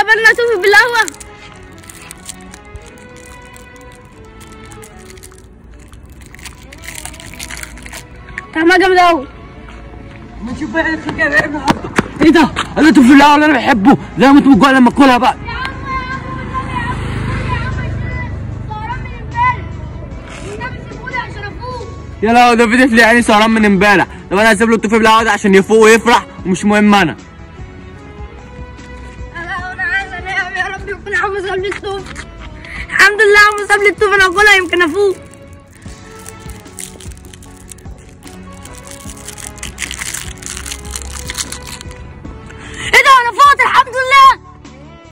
عملنا توفي بالقهوة طعمها جامد أوي ما نشوف بقى الحكايه النهارده ايه ده؟ انا في الاول اللي انا بحبه زي ما انتوا بتقولوا لما اكلها بقى يا لا ده فيديو اللي يعني سهران من امبارح طب انا هسيب له الطفل بالقهوه ده عشان يفوق ويفرح ومش مهم انا أنا أنا عايزة أنام يا رب يكون عم ساب لي التوف الحمد لله عم ساب لي التوف أنا أكلها يمكن أفوق